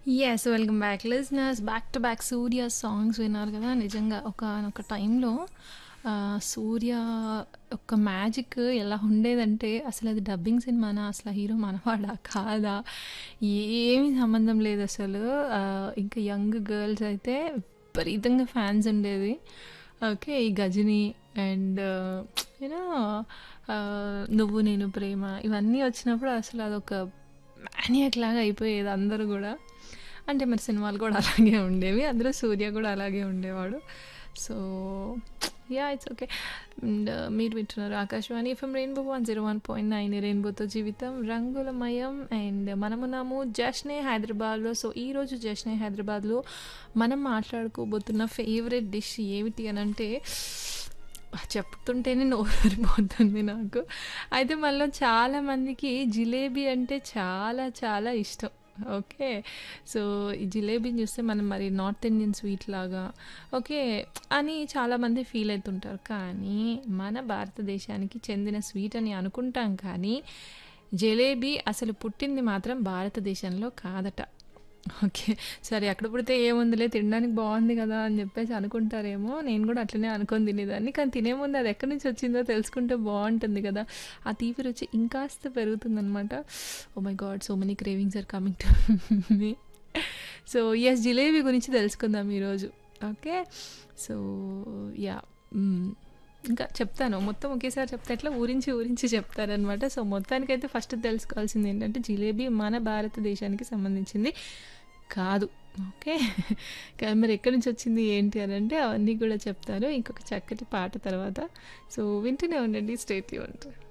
Yes. Welcome back listeners. Back to back 'Surya' songs విన్నారు కదా! నిజంగా ఒకానొక టైంలో ఆహ్, 'సూర్య' యొక్క మ్యాజిక్ ఎలా ఉండేదంటే అసలది డబ్బింగ్ సినిమానా? అసల హీరో మనవాడా? కాదా? ఏమీ సంబంధం లేదసలు. ఆహ్, ఇంకా యంగ్ గర్ల్స్ అయితే విపరీతంగా ఫ్యాన్స్ ఉండేది. ఓకే. ఈ 'గజిని' అండ్ యూ నో ఆహ్, 'నువ్వు నేను ప్రేమ' ఇవన్నీ వచ్చినప్పుడు అసలు అదొక మ్యానియాక్ లాగా అయిపోయేది అందరూ గూడా. అంటే మరి సినిమాలు కూడా అలాగే ఉండేవి. అందులో 'సూర్య' కూడా అలాగే ఉండేవాడు. So yeah! It's okay. And మీరు వింటున్నారు ఆకాశవాణి ఎఫ్ఎం రెయిన్బో 101.9 రెయిన్బోతో జీవితం రంగులమయం. అండ్ మనమున్నాము జశ్నే హైదరాబాద్‌లో. సో ఈరోజు జశ్నే హైదరాబాద్‌లో మనం మాట్లాడుకోబోతున్న ఫేవరెట్ డిష్ ఏమిటి అనంటే చెప్తుంటేనే నోరూరిపోతుంది నాకు. అయితే మనలో చాలామందికి జిలేబీ అంటే చాలా చాలా ఇష్టం. ఓకే. సో ఈ జిలేబీని చూస్తే మనం మరి నార్త్ ఇండియన్ స్వీట్ లాగా ఓకే అని చాలామంది ఫీల్ అయితుంటారు. కానీ మన భారతదేశానికి చెందిన స్వీట్ అని అనుకుంటాం కానీ జిలేబీ అసలు పుట్టింది మాత్రం భారతదేశంలో కాదట. ఓకే. సరే ఎక్కడ పుడితే ఏముందిలే తినడానికి బావుంది కదా! అని చెప్పేసి అనుకుంటారేమో. నేను కూడా అట్లనే అనుకోని తినేదాన్ని. కానీ తినే ముందు అది ఎక్కడి నుంచి వచ్చిందో తెలుసుకుంటే బావుంటుంది కదా! ఆ తీపి రుచి ఇంకాస్త పెరుగుతుందనమాట. Oh my God! So many cravings are coming to me. So yes jalebi గురించి తెలుసుకుందాం ఈరోజు. ఓకే. So yeah! హ్మ్. ఇంకా చెప్తాను. మొత్తం ఒకేసారి చెప్తే ఎట్లా ఊరించి ఊరించి చెప్తారనమాట. సో మొత్తానికైతే ఫస్ట్ తెలుసుకోవాల్సింది ఏంటంటే జిలేబీ మన భారతదేశానికి సంబంధించింది కాదు. ఓకే. కానీ మరి ఎక్కడి నుంచి వచ్చింది ఏంటి అనంటే అవన్నీ కూడా చెప్తాను. ఇంకొక చక్కటి పాట తర్వాత. సో వింటూనే ఉండండి. Stay tuned.